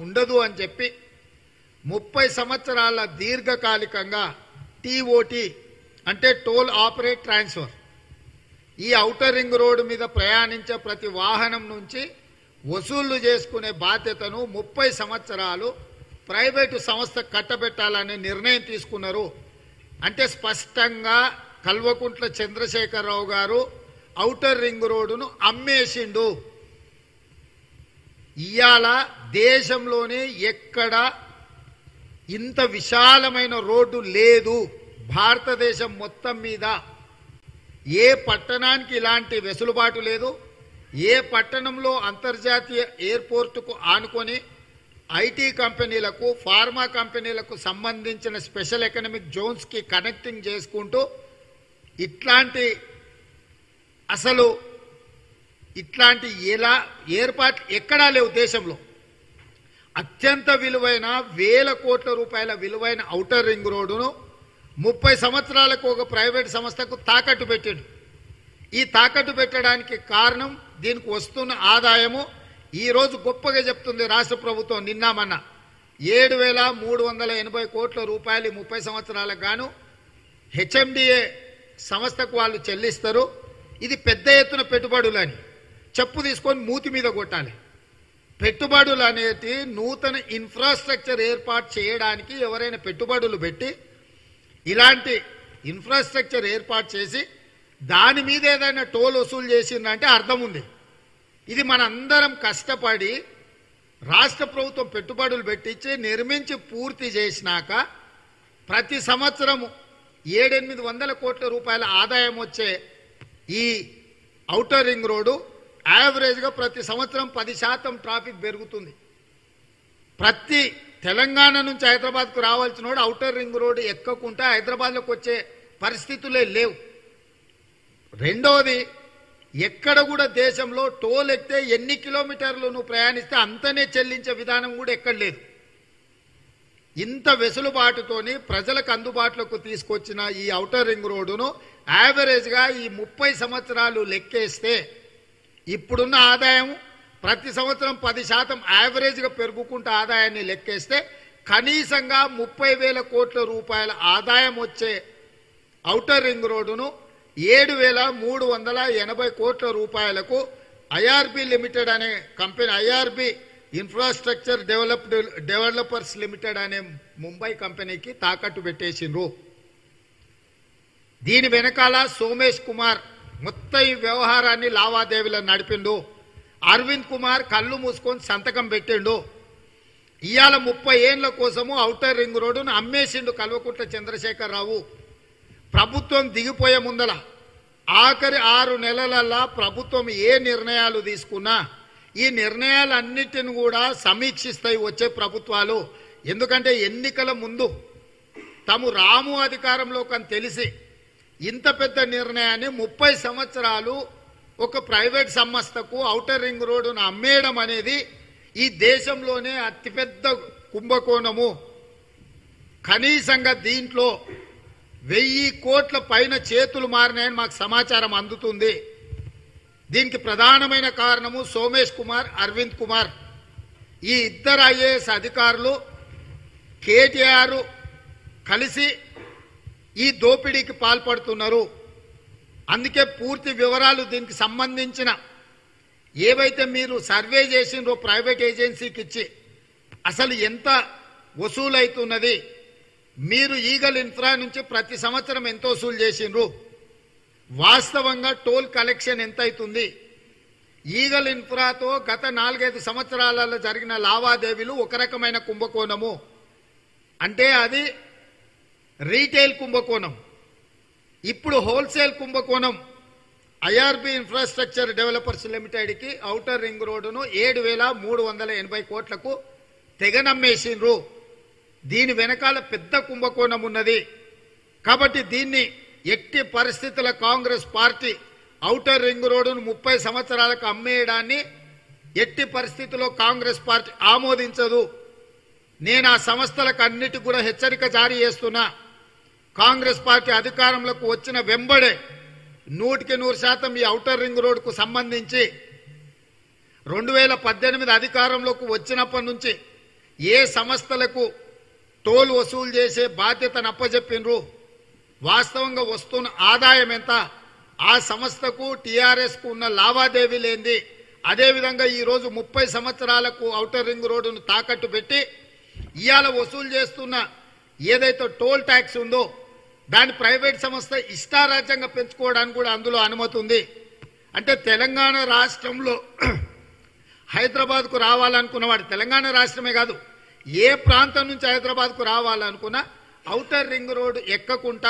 ఉండదు అని చెప్పి ముప్పై సంవత్సరాల దీర్ఘకాలికంగా టీఓటీ అంటే టోల్ ఆపరేట్ ట్రాన్స్ఫర్ ఈ ఔటర్ రింగ్ రోడ్డు మీద ప్రయాణించే ప్రతి వాహనం నుంచి వసూళ్లు చేసుకునే బాధ్యతను ముప్పై సంవత్సరాలు ప్రైవేటు సంస్థ కట్టబెట్టాలనే నిర్ణయం తీసుకున్నారు అంటే స్పష్టంగా కల్వకుంట్ల చంద్రశేఖరరావు గారు ఔటర్ రింగ్ రోడ్డును అమ్మేసిండు ఇవాళ దేశంలోనే ఎక్కడ ఇంత విశాలమైన రోడ్డు లేదు భారతదేశం మొత్తం మీద ఏ పట్టణానికి ఇలాంటి వెసులుబాటు లేదు ఏ పట్టణంలో అంతర్జాతీయ ఎయిర్పోర్టుకు ఆనుకొని ఐటీ కంపెనీలకు ఫార్మా కంపెనీలకు సంబంధించిన స్పెషల్ ఎకనామిక్ జోన్స్కి కనెక్టింగ్ చేసుకుంటూ ఇట్లాంటి అసలు ఇట్లాంటి ఎలా ఏర్పాట్లు ఎక్కడా లేవు దేశంలో అత్యంత విలువైన వేల కోట్ల రూపాయల విలువైన ఔటర్ రింగ్ రోడ్డును ముప్పై సంవత్సరాలకు ఒక ప్రైవేట్ సంస్థకు తాకట్టు పెట్టాడు ఈ తాకట్టు పెట్టడానికి కారణం దీనికి వస్తున్న ఆదాయము ఈ రోజు గొప్పగా చెప్తుంది రాష్ట్ర ప్రభుత్వం నిన్నామన్న ఏడు వేల మూడు వందల ఎనభై కోట్ల రూపాయలు ఈ ముప్పై సంవత్సరాలకు గాను హెచ్ఎండిఏ సంస్థకు వాళ్ళు చెల్లిస్తారు ఇది పెద్ద ఎత్తున పెట్టుబడులని చెప్పు తీసుకొని మూతి మీద కొట్టాలి పెట్టుబడులు అనేటి నూతన ఇన్ఫ్రాస్ట్రక్చర్ ఏర్పాటు చేయడానికి ఎవరైనా పెట్టుబడులు పెట్టి ఇలాంటి ఇన్ఫ్రాస్ట్రక్చర్ ఏర్పాటు చేసి దాని మీద ఏదైనా టోల్ వసూలు చేసిందంటే అర్థం ఉంది ఇది మనందరం కష్టపడి రాష్ట్ర ప్రభుత్వం పెట్టుబడులు పెట్టించి నిర్మించి పూర్తి చేసినాక ప్రతి సంవత్సరము ఏడెనిమిది వందల కోట్ల రూపాయల ఆదాయం వచ్చే ఈ ఔటర్ రింగ్ రోడ్డు యావరేజ్గా ప్రతి సంవత్సరం పది శాతం ట్రాఫిక్ పెరుగుతుంది ప్రతి తెలంగాణ నుంచి హైదరాబాద్కు రావాల్సిన వాడు ఔటర్ రింగ్ రోడ్డు ఎక్కకుంటే హైదరాబాద్లోకి వచ్చే పరిస్థితులే లేవు రెండవది ఎక్కడ కూడా దేశంలో టోల్ ఎక్కితే ఎన్ని కిలోమీటర్లు నువ్వు ప్రయాణిస్తే అంతనే చెల్లించే విధానం కూడా ఎక్కడ లేదు ఇంత వెసులుబాటుతోని ప్రజలకు అందుబాటులోకి తీసుకొచ్చిన ఈ ఔటర్ రింగ్ రోడ్డును యావరేజ్గా ఈ ముప్పై సంవత్సరాలు లెక్కేస్తే ఇప్పుడున్న ఆదాయం ప్రతి సంవత్సరం పది శాతం యావరేజ్గా పెరుగుకుంటూ ఆదాయాన్ని లెక్కేస్తే కనీసంగా ముప్పై వేల కోట్ల రూపాయల ఆదాయం వచ్చే ఔటర్ రింగ్ రోడ్డును ఏడు వేల మూడు వందల ఎనభై కోట్ల రూపాయలకు ఐఆర్బి లిమిటెడ్ అనే company IRB infrastructure developed developers limited అనే ముంబై కంపెనీకి తాకట్టు పెట్టేసిండ్రు దీని వెనకాల సోమేష్ కుమార్ మొత్తం ఈ వ్యవహారాన్ని లావాదేవీలను నడిపిండు అరవింద్ కుమార్ కళ్ళు మూసుకొని సంతకం పెట్టిండు ఇవాళ ముప్పై ఏండ్ల కోసము ఔటర్ రింగ్ రోడ్డును అమ్మేసిండు కల్వకుంట్ల చంద్రశేఖరరావు ప్రభుత్వం దిగిపోయే ముందల ఆఖరి ఆరు నెలలల్లా ప్రభుత్వం ఏ నిర్ణయాలు తీసుకున్నా ఈ నిర్ణయాలన్నిటిని కూడా సమీక్షిస్తాయి వచ్చే ప్రభుత్వాలు ఎందుకంటే ఎన్నికల ముందు తాము రాము అధికారంలోకి అని తెలిసి ఇంత పెద్ద నిర్ణయాన్ని ముప్పై సంవత్సరాలు ఒక ప్రైవేట్ సంస్థకు ఔటర్ రింగ్ రోడ్డును అమ్మేయడం అనేది ఈ దేశంలోనే అతిపెద్ద కుంభకోణము కనీసంగా దీంట్లో వెయ్యి కోట్ల పైన చేతులు మారినాయని మాకు సమాచారం అందుతుంది దీనికి ప్రధానమైన కారణము సోమేష్ కుమార్ అరవింద్ కుమార్ ఈ ఇద్దరు ఐఏఎస్ అధికారులు కేటీఆర్ కలిసి ఈ దోపిడీకి పాల్పడుతున్నారు అందుకే పూర్తి వివరాలు దీనికి సంబంధించిన ఏవైతే మీరు సర్వే చేసిండ్రో ప్రైవేట్ ఏజెన్సీకి ఇచ్చి అసలు ఎంత వసూలైతున్నది మీరు ఈగల్ ఇన్ఫ్రా నుంచి ప్రతి సంవత్సరం ఎంత వసూలు చేసిండ్రు వాస్తవంగా టోల్ కలెక్షన్ ఎంత అవుతుంది ఈగల్ ఇన్ఫ్రాతో గత నాలుగైదు సంవత్సరాలలో జరిగిన లావాదేవీలు ఒక రకమైన కుంభకోణము అంటే అది రీటైల్ కుంభకోణం ఇప్పుడు హోల్సేల్ కుంభకోణం ఐఆర్బి ఇన్ఫ్రాస్ట్రక్చర్ డెవలపర్స్ లిమిటెడ్కి ఔటర్ రింగ్ రోడ్డును ఏడు వేల మూడు వందల ఎనభై కోట్లకు తెగనమ్మేసిండ్రు దీని వెనకాల పెద్ద కుంభకోణం ఉన్నది కాబట్టి దీన్ని ఎట్టి పరిస్థితుల కాంగ్రెస్ పార్టీ ఔటర్ రింగ్ రోడ్డును ముప్పై సంవత్సరాలకు అమ్మేయడాన్ని ఎట్టి పరిస్థితుల్లో కాంగ్రెస్ పార్టీ ఆమోదించదు నేను ఆ సంస్థలకు అన్నిటి కూడా హెచ్చరిక జారీ చేస్తున్నా కాంగ్రెస్ పార్టీ అధికారంలోకి వచ్చిన వెంబడే నూటికి నూరు శాతం ఈ ఔటర్ రింగ్ రోడ్కు సంబంధించి రెండు వేల పద్దెనిమిది అధికారంలోకి వచ్చినప్పటి నుంచి ఏ సంస్థలకు టోల్ వసూలు చేసే బాధ్యతను అప్పచెప్పినరు వాస్తవంగా వస్తున్న ఆదాయం ఎంత ఆ సంస్థకు టీఆర్ఎస్కు ఉన్న లావాదేవీలు ఏంది అదేవిధంగా ఈరోజు ముప్పై సంవత్సరాలకు ఔటర్ రింగ్ రోడ్డును తాకట్టు పెట్టి ఇవాళ వసూలు చేస్తున్న ఏదైతే టోల్ ట్యాక్స్ ఉందో దాని ప్రైవేట్ సంస్థ ఇష్టారాజ్యంగా పెంచుకోవడానికి కూడా అందులో అనుమతి ఉంది అంటే తెలంగాణ రాష్ట్రంలో హైదరాబాద్కు రావాలనుకున్నవాడు తెలంగాణ రాష్ట్రమే కాదు ఏ ప్రాంతం నుంచి హైదరాబాద్కు రావాలనుకున్నా ఔటర్ రింగ్ రోడ్ ఎక్కకుండా